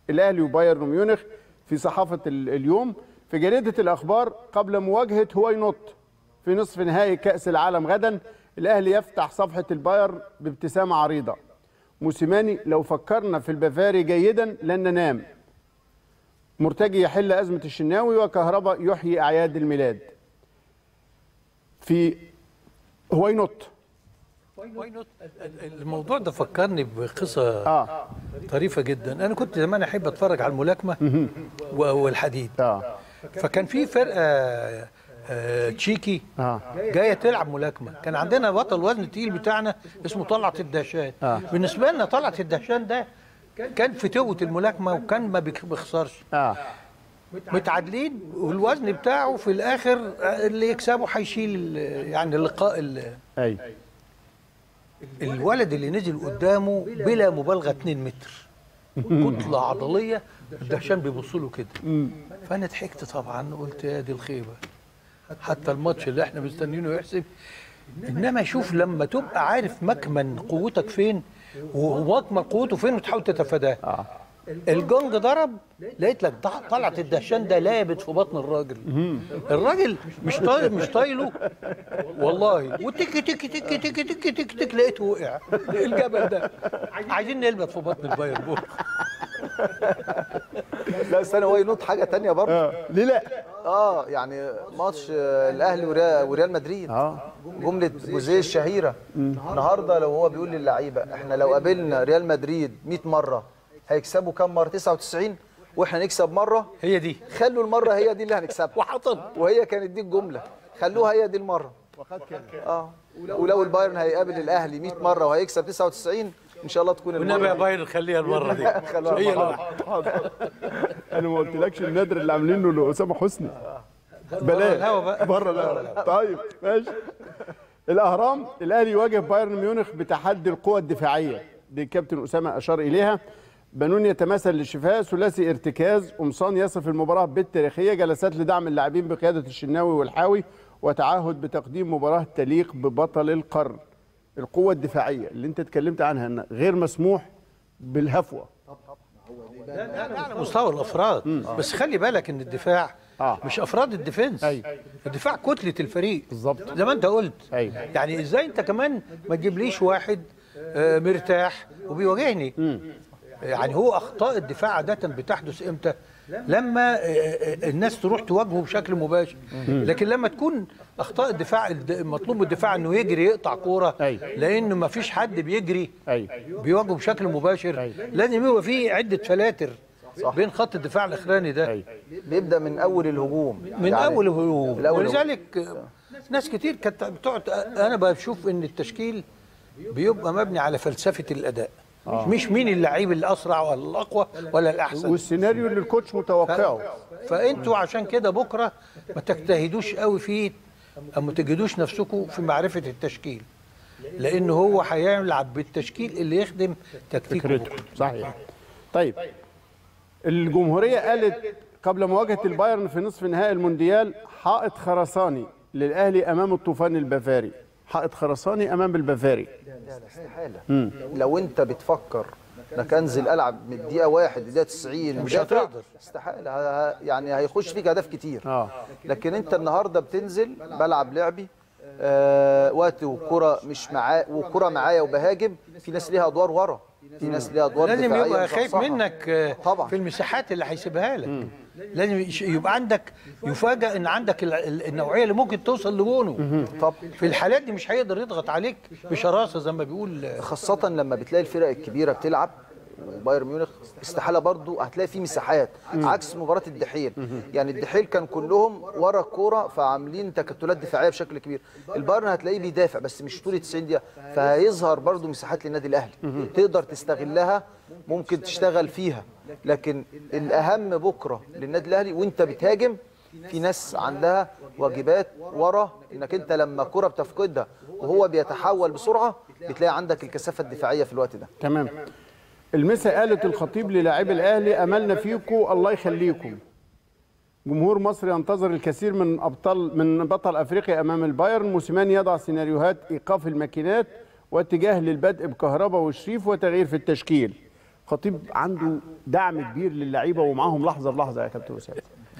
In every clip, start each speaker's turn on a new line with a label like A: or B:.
A: الاهلي وبايرن ميونخ في صحافه ال- اليوم في جريده الاخبار قبل مواجهه هوينوت في نصف نهائي كاس العالم غدا الاهلي يفتح صفحه البايرن بابتسامه عريضه موسيماني لو فكرنا في البافاري جيدا لن ننام مرتجي يحل ازمه الشناوي وكهرباء يحيي اعياد الميلاد في هوينوت
B: الموضوع ده فكرني بقصه
A: اه
B: طريفه جدا انا كنت زمان احب اتفرج على الملاكمه و- والحديد
A: اه
B: فكان في فرقه آه، تشيكي
A: اه
B: جايه تلعب ملاكمه كان عندنا بطل وزن التقيل بتاعنا اسمه طلعت الدهشان
A: آه.
B: بالنسبه لنا طلعت الدهشان ده كان في توة الملاكمه وكان ما بيخ- بيخسرش
A: اه
B: متعادلين والوزن بتاعه في الاخر اللي يكسبه هيشيل ال- يعني اللقاء ال-
A: اي
B: الولد اللي نزل قدامه بلا مبالغه 2 متر كتله عضليه الدهشان بيبص له كده فانا ضحكت طبعا قلت يا دي الخيبه حتى الماتش اللي احنا مستنيينه يحسب انما شوف لما تبقى عارف مكمن قوتك فين ومكمن قوته فين وتحاول تتفاداه
A: اه
B: الجونج ضرب لقيت لك ضع- طلعت الدهشان ده لابت في بطن الراجل الراجل مش طايل مش طايله والله وتك تك تك تك تك تك تك لقيته وقع الجبل ده عايزين نلبت في بطن الباير بكره
C: لا استنى هو ينط حاجه تانية برضه
A: اه ليه لا
C: اه يعني ماتش آه، الاهلي وريال, وريال مدريد
A: اه
C: جمله جوزيه الشهيره النهارده لو هو بيقول للعيبه احنا لو قابلنا ريال مدريد 100 مره هيكسبوا كام مره 99 واحنا نكسب مره
B: هي دي
C: خلوا المره هي دي اللي هنكسبها
B: وحطن
C: وهي كانت دي الجمله خلوها هي دي المره اه ولو البايرن هيقابل الاهلي 100 مره وهيكسب 99 ان شاء الله تكون
B: والنبي يا
C: المره
B: باير خليها المره دي
C: خلوها
B: هي
C: المرة.
B: الواحدة.
A: انا ما قلتلكش النادر اللي عاملينه لاسامه حسني
B: الهوا
A: بلاش
B: بقى.
A: بره الهوا طيب ماشي الاهرام الاهلي يواجه بايرن ميونخ بتحدي القوى الدفاعيه دي الكابتن اسامه اشار اليها بنون يتمثل للشفاء ثلاثي ارتكاز قمصان يصف المباراه بالتاريخيه جلسات لدعم اللاعبين بقياده الشناوي والحاوي وتعهد بتقديم مباراه تليق ببطل القرن القوه الدفاعيه اللي انت اتكلمت عنها إنها غير مسموح بالهفوه
B: على مستوى الافراد بس خلي بالك ان الدفاع
A: آه.
B: مش افراد الديفنس
A: أيوة.
B: الدفاع كتله الفريق
A: بالظبط.
B: زي ما انت قلت
A: أيوة.
B: يعني ازاي انت كمان ما تجيبليش واحد آه، مرتاح وبيواجهني يعني هو اخطاء الدفاع عاده بتحدث امتى لما آه، آه، الناس تروح تواجهه بشكل مباشر لكن لما تكون اخطاء الدفاع الد- مطلوب من الدفاع انه يجري يقطع كوره
A: أيوة.
B: لانه ما فيش حد بيجري
A: ايوه
B: بيواجهه بشكل مباشر
A: أيوة.
B: لازم يبقى في عده فلاتر بين خط الدفاع الاخراني ده
A: ايوه
C: بيبدا من اول الهجوم
B: من
C: يعني
B: اول الهجوم
C: من أول
B: ولذلك آه، ناس كتير كانت بتقعد انا بشوف ان التشكيل بيبقى مبني على فلسفه الاداء مش مين اللعيب الاسرع ولا الاقوى ولا الاحسن
A: والسيناريو اللي الكوتش متوقعه
B: فانتوا عشان كده بكره ما تجتهدوش قوي فيه او ما تجهدوش نفسكم في معرفه التشكيل لان هو هيلعب بالتشكيل اللي يخدم تكتيكه
A: فكرته
B: بكرة.
A: صحيح طيب الجمهوريه قالت قبل مواجهه البايرن في نصف نهائي المونديال حائط خرساني للاهلي امام الطوفان البافاري حائط خرساني امام البافاري
C: استحاله لو انت بتفكر انك انزل العب من الدقيقه 1 للدقيقه 90
B: مش
C: مدافع،
B: هتقدر.
C: استحاله ه- ه- يعني هيخش فيك اهداف كتير
A: اه
C: لكن انت النهارده بتنزل بلعب لعبي آه وقت والكره مش معايا والكره معايا وبهاجم في ناس ليها ادوار ورا في ناس ليها ادوار
B: لازم
C: دفاعية
B: يبقى خايف
C: مصحصحة.
B: منك آه،
C: طبعا.
B: في المساحات اللي هيسيبها لك لازم يش- يبقى عندك يفاجئ ان عندك ال- ال- النوعيه اللي ممكن توصل لجونه
C: طب
B: في الحالات دي مش هيقدر يضغط عليك بشراسه زي ما بيقول آه،
C: خاصة لما بتلاقي الفرق الكبيرة بتلعب وبايرن ميونخ استحالة برضو هتلاقي فيه مساحات عكس مباراة الدحيل يعني الدحيل كان كلهم ورا الكورة فعاملين تكتلات دفاعية بشكل كبير البايرن هتلاقيه بيدافع بس مش طول 90 دقيقة فهيظهر برضو مساحات للنادي الأهلي تقدر تستغلها ممكن تشتغل فيها لكن الأهم بكرة للنادي الأهلي وانت بتهاجم في ناس عندها واجبات ورا انك انت لما كرة بتفقدها وهو بيتحول بسرعه بتلاقي عندك الكثافه الدفاعيه في الوقت ده
A: تمام المسا قالت الخطيب للاعبي الاهلي املنا فيكم الله يخليكم جمهور مصر ينتظر الكثير من ابطال من بطل افريقيا امام البايرن موسيماني يضع سيناريوهات ايقاف الماكينات واتجاه للبدء بكهرباء وشريف وتغيير في التشكيل خطيب عنده دعم كبير للعيبه ومعاهم لحظه بلحظه يا كابتن اسامه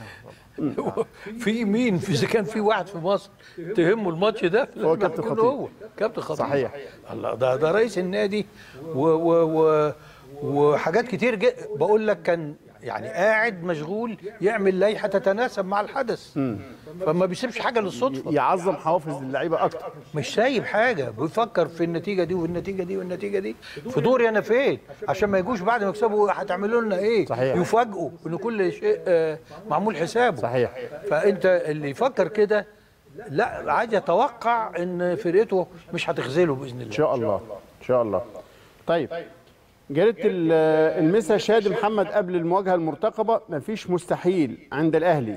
B: في مين في اذا كان في واحد في مصر تهمه الماتش ده لازم
A: كابتن
B: يكون
A: خطيب.
B: هو كابتن خطيب
A: صحيح.
B: الله ده ده رئيس النادي و و و وحاجات كتير جدا بقول لك كان يعني قاعد مشغول يعمل لائحه تتناسب مع الحدث فما بيسيبش حاجه للصدفه
A: يعظم حوافز اللعيبه اكتر
B: مش سايب حاجه بيفكر في النتيجه دي والنتيجه دي والنتيجه دي في دوري انا فين عشان ما يجوش بعد ما يكسبوا هتعملوا لنا ايه
A: صحيح.
B: يفاجئوا ان كل شيء آه، معمول حسابه
A: صحيح.
B: فانت اللي يفكر كده لا عايز يتوقع ان فرقته مش هتخذله باذن
A: ان
B: الله
A: شاء الله ان شاء الله طيب جريده ال- المسا شادي محمد قبل المواجهه المرتقبه مفيش مستحيل عند الاهلي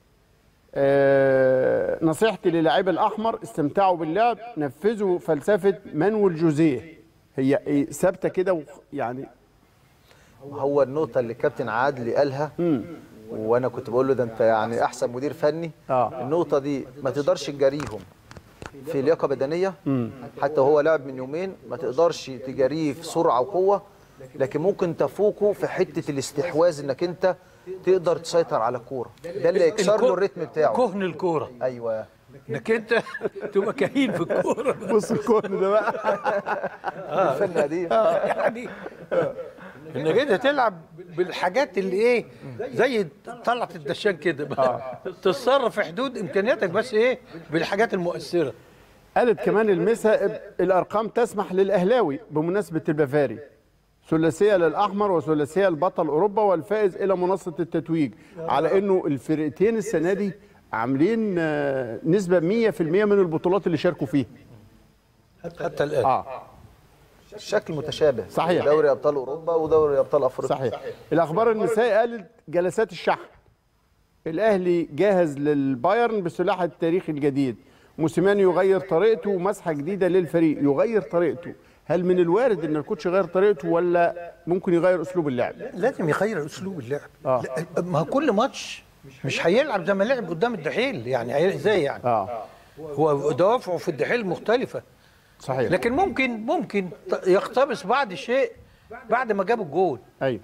A: آه، نصيحتي للاعيب الاحمر استمتعوا باللعب نفذوا فلسفه مانويل جوزيه هي إيه، ثابته كده وخ- يعني
C: هو النقطة اللي الكابتن عادلي قالها وانا كنت بقول له ده انت يعني احسن مدير فني
A: آه.
C: النقطة دي ما تقدرش تجاريهم في لياقة بدنية حتى وهو لعب من يومين ما تقدرش تجاريه في سرعة وقوة لكن ممكن تفوقه في حتة الاستحواذ انك انت تقدر تسيطر على الكورة ده اللي يكسر له
B: الكو-
C: الريتم بتاعه
B: كهن الكوره
C: ايوه
B: انك انت تبقى كهين في الكوره
A: بص الكون ده بقى
C: الفن قديم
B: يعني انك انت تلعب بالحاجات اللي ايه زي طلعت الدشان كده بقى تتصرف في حدود امكانياتك بس ايه بالحاجات المؤثره
A: قالت كمان المسا الارقام تسمح للاهلاوي بمناسبه البافاري ثلاثيه للاحمر وثلاثيه لبطل اوروبا والفائز الى منصه التتويج على انه الفرقتين السنه دي عاملين آه، نسبه 100% من البطولات اللي شاركوا فيها
B: حتى الان
A: اه
C: الشكل متشابه
A: صحيح.
C: دوري ابطال اوروبا ودوري ابطال افريقيا
A: صحيح الاخبار النسائي قالت جلسات الشحن الاهلي جاهز للبايرن بسلاح التاريخ الجديد موسيماني يغير طريقته ومسحه جديده للفريق يغير طريقته هل من الوارد ان الكوتش يغير طريقته ولا ممكن يغير اسلوب اللعب
B: لازم يغير اسلوب اللعب
A: آه.
B: لا، ما هو كل ماتش مش هيلعب زي ما لعب قدام الدحيل يعني هي- ازاي يعني
A: اه
B: هو دوافعه في الدحيل مختلفه
A: صحيح
B: لكن ممكن ممكن ت- يقتبس بعض الشيء بعد ما جاب الجول
A: ايوه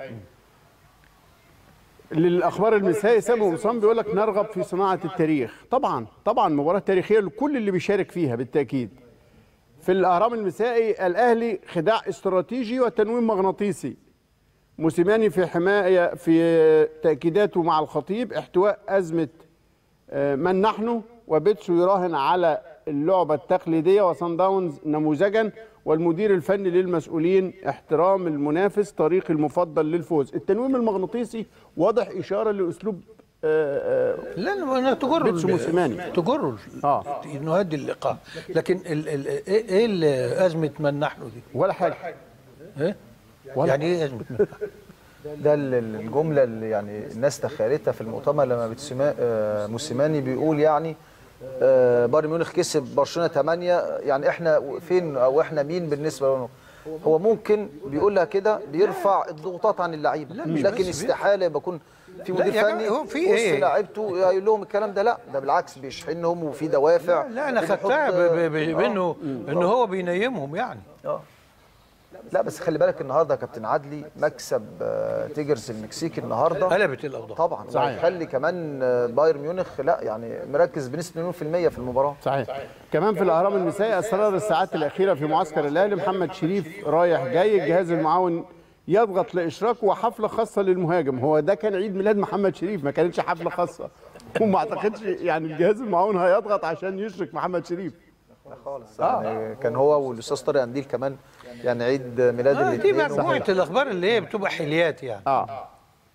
A: للاخبار المسائي سامي قمصان بيقول لك نرغب في صناعه التاريخ طبعا طبعا مباراه تاريخيه لكل اللي بيشارك فيها بالتاكيد في الاهرام المسائي الاهلي خداع استراتيجي وتنويم مغناطيسي موسيماني في حمايه في تاكيداته مع الخطيب احتواء ازمه آه، من نحن وبيتسو يراهن على اللعبة التقليدية وصن داونز نموذجا والمدير الفني للمسؤولين احترام المنافس طريق المفضل للفوز التنويم المغناطيسي واضح إشارة لأسلوب آه، آه،
B: لا انا تجر
A: بيتسو موسيماني.
B: تجر
A: آه.
B: نهدي اللقاء لكن ال ال ايه إيه ال- ازمه من نحن دي؟
A: ولا حاجة
B: ايه؟ يعني ايه ازمه من نحن؟
C: ده ال- ال- الجمله اللي يعني الناس تخيلتها في المؤتمر لما بتسما آه، موسيماني بيقول يعني آه، بايرن ميونخ كسب برشلونه 8 يعني احنا فين او احنا مين بالنسبه له هو ممكن بيقولها كده بيرفع الضغوطات عن اللعيبه
B: مش
C: لكن
B: بس
C: استحاله يبقى يكون في
B: لا
C: مدير
B: يا جماعة،
C: فني
B: هو في
C: وسط
B: إيه؟
C: لعيبته يقول لهم الكلام ده لا ده بالعكس بيشحنهم وفي دوافع
B: لا انا
C: وبيحط-
B: خدتها ب- ب- ب-
C: آه.
B: بانه انه هو بينيمهم يعني
C: اه لا بس خلي بالك النهارده يا كابتن عدلي مكسب آه، تيجرز المكسيكي النهارده
B: قلبت الاوضاع
C: طبعا
A: صحيح.
C: هيخلي كمان آه، بايرن ميونخ لا يعني مركز بنسبه مليون في المية في المباراه
A: صحيح كمان في الأهرام النسائي أسرار الساعات الأخيرة في معسكر الأهلي محمد شريف رايح جاي الجهاز المعاون يضغط لإشراكه وحفلة خاصة للمهاجم هو ده كان عيد ميلاد محمد شريف ما كانتش حفلة خاصة وما أعتقدش يعني الجهاز المعاون هيضغط عشان يشرك محمد شريف
C: لا خالص يعني كان هو والاستاذ طارق قنديل كمان يعني عيد ميلاد
B: آه دي
C: الاثنين
B: مجموعه الاخبار اللي هي بتبقى حليات يعني
A: اه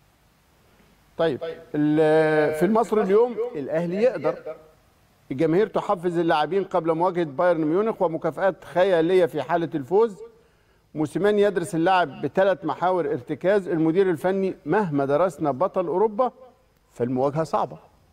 A: طيب ال- في المصري اليوم الاهلي يقدر الجماهير تحفز اللاعبين قبل مواجهه بايرن ميونخ ومكافآت خياليه في حاله الفوز موسيماني يدرس اللاعب بثلاث محاور ارتكاز المدير الفني مهما درسنا بطل اوروبا فالمواجهه صعبه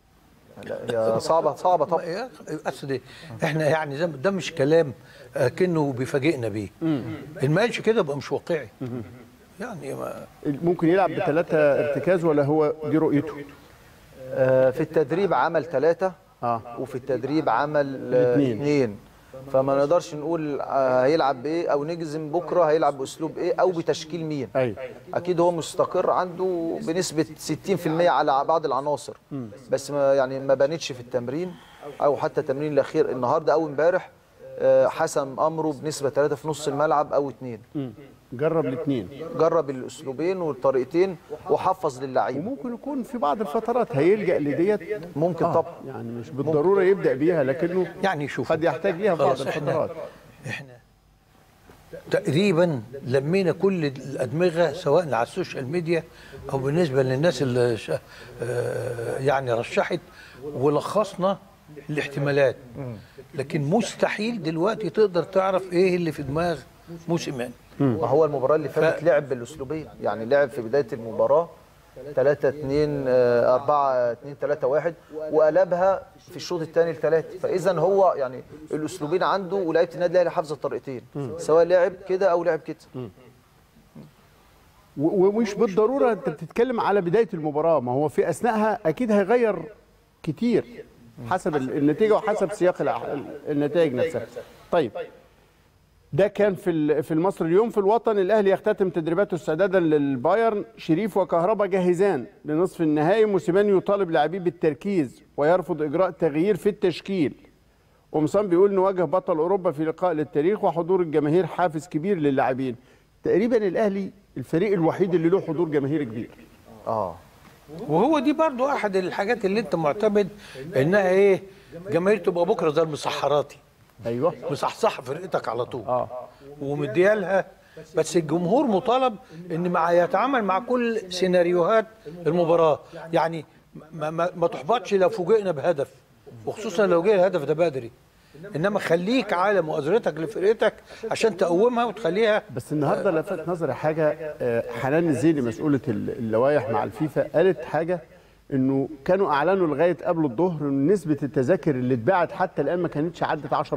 C: هي صعبه صعبه طبعا
B: يا أخي، اصل إيه؟ احنا يعني زي- ده مش كلام آه، كأنه بيفاجئنا بيه ان ما قالش كده يبقى مش واقعي يعني ما
A: ممكن يلعب بثلاثه ارتكاز ولا هو دي رؤيته
C: آه، في التدريب عمل ثلاثه
A: اه
C: وفي التدريب عمل
A: الاثنين.
C: اثنين فما نقدرش نقول آه، هيلعب بايه او نجزم بكره هيلعب باسلوب ايه او بتشكيل مين
A: ايوه
C: اكيد هو مستقر عنده بنسبه 60% على بعض العناصر بس ما يعني ما بانتش في التمرين او حتى التمرين الاخير النهارده او امبارح آه، حسم امره بنسبه 3 في نص الملعب او 2
A: مم. جرب الاثنين
C: جرب الاسلوبين والطريقتين وحفظ للعيبه
A: وممكن يكون في بعض الفترات هيلجأ لديت
C: ممكن طبعا
A: يعني مش بالضروره يبدأ بيها لكنه
B: يعني شوف
A: قد يحتاج ليها في بعض
B: خلاص إحنا-
A: الفترات
B: احنا تقريبا لمينا كل الادمغه سواء على السوشيال ميديا او بالنسبه للناس اللي ش- آه، يعني رشحت ولخصنا الاحتمالات لكن مستحيل دلوقتي تقدر تعرف ايه اللي في دماغ موسيماني
C: ما هو المباراة اللي فاتت لعب بالأسلوبين يعني لعب في بداية المباراة 3 2 4 2 3 1 وقلبها في الشوط الثاني لثلاثة فإذا هو يعني الأسلوبين عنده ولاعيبة النادي الأهلي حافظة الطريقتين سواء لعب كده أو لعب كده
A: و- ومش بالضروره انت بتتكلم على بدايه المباراه ما هو في اثناءها اكيد هيغير كتير حسب ال- النتيجه وحسب سياق الع- النتائج نفسها طيب ده كان في ال- في المصري اليوم في الوطن الاهلي يختتم تدريباته استعدادا للبايرن شريف وكهربا جاهزان لنصف النهائي موسيماني يطالب لاعبيه بالتركيز ويرفض اجراء تغيير في التشكيل قمصان بيقول نواجه بطل اوروبا في لقاء للتاريخ وحضور الجماهير حافز كبير للاعبين تقريبا الاهلي الفريق الوحيد اللي له حضور جماهيري كبير
C: اه
B: وهو دي برضو احد الحاجات اللي انت معتمد انها ايه جماهير تبقى بكره زي المصحراتي
A: ايوه
B: مصحصح فرقتك على طول
A: اه
B: ومديها لها بس الجمهور مطالب ان مع يتعامل مع كل سيناريوهات المباراه يعني ما, ما, ما تحبطش لو فوجئنا بهدف وخصوصا لو جه الهدف ده بدري انما خليك على مؤازرتك لفرقتك عشان تقومها وتخليها
A: بس النهارده لفت نظري حاجه آه، حنان الزيني مسؤوله ال- اللوائح مع الفيفا قالت حاجه انه كانوا اعلنوا لغايه قبل الظهر ان نسبه التذاكر اللي اتباعت حتى الان ما كانتش عدت 10%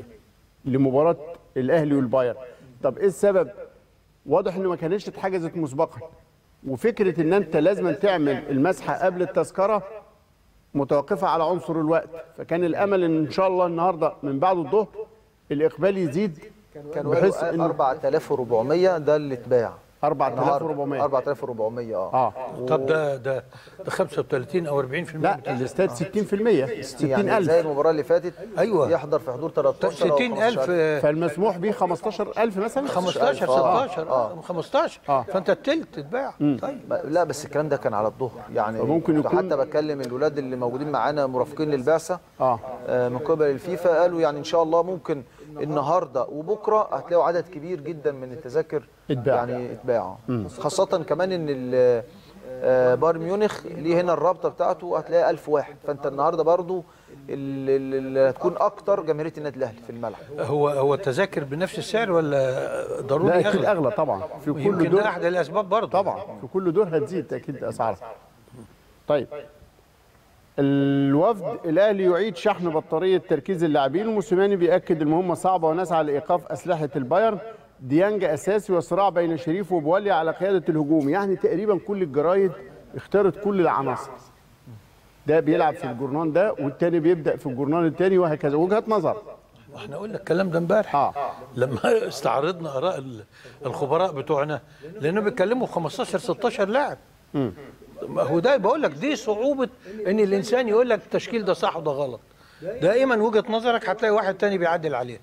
A: لمباراه الاهلي والبايرن طب ايه السبب واضح انه ما كانتش اتحجزت مسبقا وفكره ان انت لازم تعمل المسحه قبل التذكره متوقفه على عنصر الوقت فكان الامل ان ان شاء الله النهارده من بعد الظهر الاقبال يزيد
C: كانوا
A: بحيث
C: قالوا
A: انه
C: 4400 ده اللي اتباع
A: 4400
C: 4400 اه
A: اه
B: طب ده ده ده 35 او 40%
A: لا الاستاد 60% 60000
C: يعني زي المباراة اللي فاتت
B: أيوة.
C: يحضر في حضور 13 أو
B: 60000
C: 15,000.
A: فالمسموح به 15000 مثلا
B: 15
C: آه،
B: 16
C: آه.
B: آه. 15
A: آه.
B: فانت التلت اتباع طيب
C: ما- لا بس الكلام ده كان على الظهر يعني
A: فممكن
C: كنت
A: يكون-
C: حتى بكلم الولاد اللي موجودين معانا مرافقين للبعثه
A: اه
C: آه، من قبل الفيفا قالوا يعني ان شاء الله ممكن النهارده وبكره هتلاقوا عدد كبير جدا من التذاكر
A: اتباع.
C: يعني اتباع خاصه كمان ان ال- آه، بايرن ميونخ ليه هنا الرابطه بتاعته هتلاقي 1000 واحد فانت النهارده برضو ال- ال- اللي هتكون اكتر جماهيريه النادي الاهلي في الملعب
B: هو هو التذاكر بنفس السعر ولا ضروري
A: لا اكيد
B: اغلى
A: اغلى طبعا في كل
B: يمكن
A: دور
B: ده احد الاسباب برضه
A: طبعا في كل دور هتزيد اكيد اسعارها طيب الوفد الاهلي يعيد شحن بطاريه تركيز اللاعبين وموسيماني بياكد المهمه صعبه ونسعى لايقاف اسلحه البايرن ديانج اساسي وصراع بين شريف وبولي على قياده الهجوم يعني تقريبا كل الجرايد اختارت كل العناصر ده بيلعب في الجورنان ده والتاني بيبدا في الجورنان التاني وهكذا وجهه نظر
B: احنا قلنا الكلام ده امبارح
A: اه
B: لما استعرضنا اراء ال- الخبراء بتوعنا لانهم بيتكلموا في 15 16 لاعب ما هو ده بقول لك دي صعوبه ان الانسان يقول لك التشكيل ده صح وده غلط دائما وجهه نظرك هتلاقي واحد تاني بيعدل عليها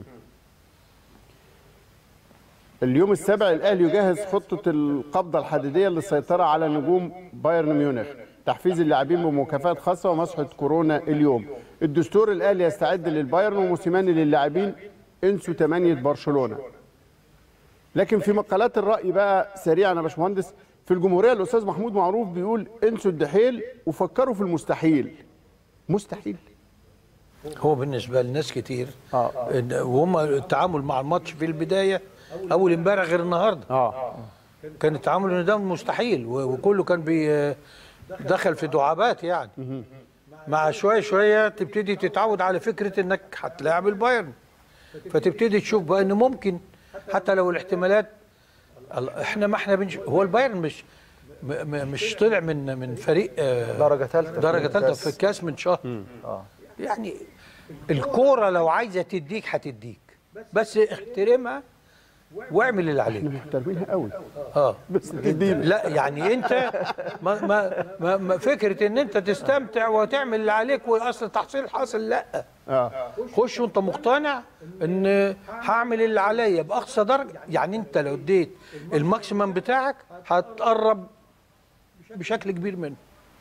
A: اليوم السابع الاهلي يجهز خطه القبضه الحديديه للسيطره على نجوم بايرن ميونخ تحفيز اللاعبين بمكافآت خاصه ومسحه كورونا اليوم الدستور الاهلي يستعد للبايرن وموسيماني للاعبين انسوا ثمانيه برشلونه لكن في مقالات الراي بقى سريعا يا باشمهندس في الجمهوريه الاستاذ محمود معروف بيقول انسوا الدحيل وفكروا في المستحيل مستحيل
B: هو بالنسبه لناس كتير
A: آه.
B: إن- وهم التعامل مع الماتش في البدايه اول امبارح غير النهارده
A: اه
B: كان التعامل ان ده مستحيل و- وكله كان بي دخل في دعابات يعني مع شويه شويه تبتدي تتعود على فكره انك هتلاعب البايرن فتبتدي تشوف بقى ان ممكن حتى لو الاحتمالات ال- احنا ما احنا بنش... هو البايرن مش م... م... مش طلع من من فريق آه،
C: درجه ثالثه
B: درجه ثالثه في الكاس من شهر
C: اه
B: يعني الكوره لو عايزه تديك هتديك بس احترمها واعمل اللي عليك
A: محترمينها قوي
B: اه
A: بس تدينا
B: لا يعني انت ما ما ما ما فكره ان انت تستمتع وتعمل اللي عليك واصل تحصيل حاصل لا
A: اه
B: خش وانت مقتنع ان هعمل اللي عليا باقصى درجه يعني انت لو اديت الماكسيمم بتاعك هتقرب بشكل كبير منه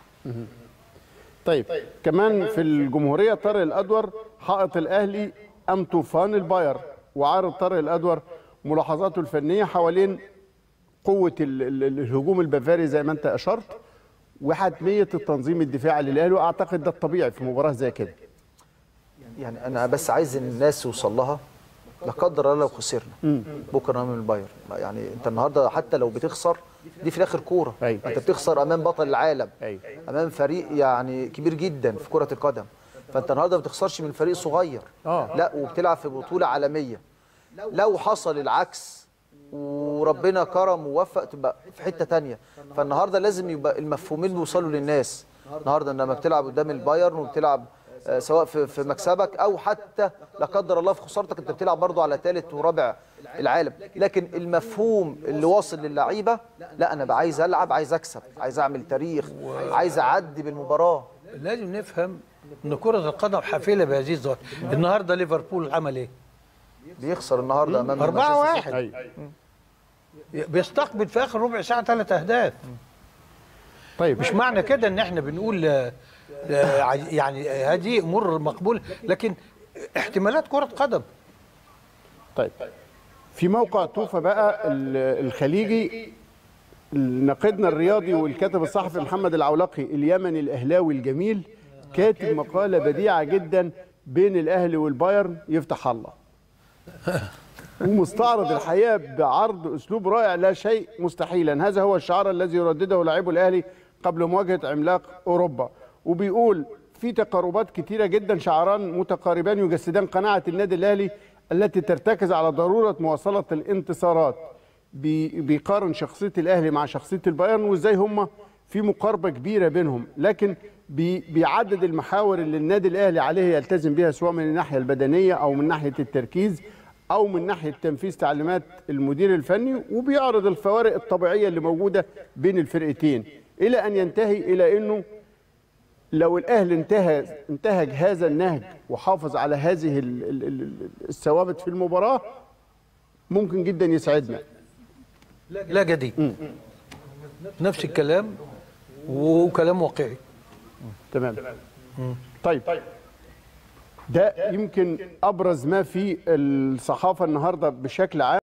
A: طيب كمان في الجمهوريه طارق الادور حائط الاهلي ام طوفان الباير وعارض طارق الادور ملاحظاته الفنيه حوالين قوه ال ال الهجوم البافاري زي ما انت اشرت وحتميه التنظيم الدفاعي للاهلي واعتقد ده الطبيعي في مباراه زي كده
C: يعني انا بس عايز إن الناس يوصل لها لا قدر الله لو خسرنا بكره امام البايرن يعني انت النهارده حتى لو بتخسر دي في الاخر كوره
A: أيوة.
C: انت بتخسر امام بطل العالم
A: أيوة.
C: امام فريق يعني كبير جدا في كره القدم فانت النهارده ما بتخسرش من فريق صغير
A: آه.
C: لا وبتلعب في بطوله عالميه لو حصل العكس وربنا كرم ووفق تبقى في حته تانية فالنهارده لازم يبقى المفهومين بيوصلوا للناس النهارده لما بتلعب قدام البايرن وبتلعب آه، سواء في في مكسبك او حتى لا قدر الله في خسارتك انت بتلعب برضو على ثالث ورابع العالم لكن المفهوم اللي واصل للعيبه لا انا بقى عايز العب عايز اكسب عايز اعمل تاريخ عايز اعدي بالمباراه
B: لازم نفهم ان كره القدم حافله بهذه الظواهر النهارده ليفربول عمل ايه
C: بيخسر النهارده امام
B: أربعة
C: مانشستر
B: واحد.
C: سيتي.
A: ايوه
B: بيستقبل في اخر ربع ساعه ثلاث اهداف
A: طيب
B: مش معنى كده ان احنا بنقول آه، آه، يعني هذه امور مقبوله لكن احتمالات كره قدم
A: طيب في موقع توفى بقى ال- الخليجي ناقدنا الرياضي والكاتب الصحفي محمد العولقي اليمني الاهلاوي الجميل كاتب مقاله بديعه جدا بين الاهلي والبايرن يفتح الله ومستعرض الحقيقه بعرض اسلوب رائع لا شيء مستحيلا هذا هو الشعار الذي يردده لاعبو الاهلي قبل مواجهه عملاق اوروبا وبيقول في تقاربات كتيره جدا شعاران متقاربان يجسدان قناعه النادي الاهلي التي ترتكز على ضروره مواصله الانتصارات بي- بيقارن شخصيه الاهلي مع شخصيه البايرن وازاي هم في مقاربه كبيره بينهم لكن بي بيعدد المحاور اللي النادي الاهلي عليه يلتزم بها سواء من الناحيه البدنيه او من ناحيه التركيز او من ناحيه تنفيذ تعليمات المدير الفني وبيعرض الفوارق الطبيعيه اللي موجوده بين الفرقتين الى ان ينتهي الى انه لو الاهلي انتهى انتهج هذا النهج وحافظ على هذه ال- ال- ال- الثوابت في المباراه ممكن جدا يسعدنا
B: لا جديد نفس الكلام وكلام واقعي
A: تمام طيب ده يمكن ابرز ما في الصحافه النهارده بشكل عام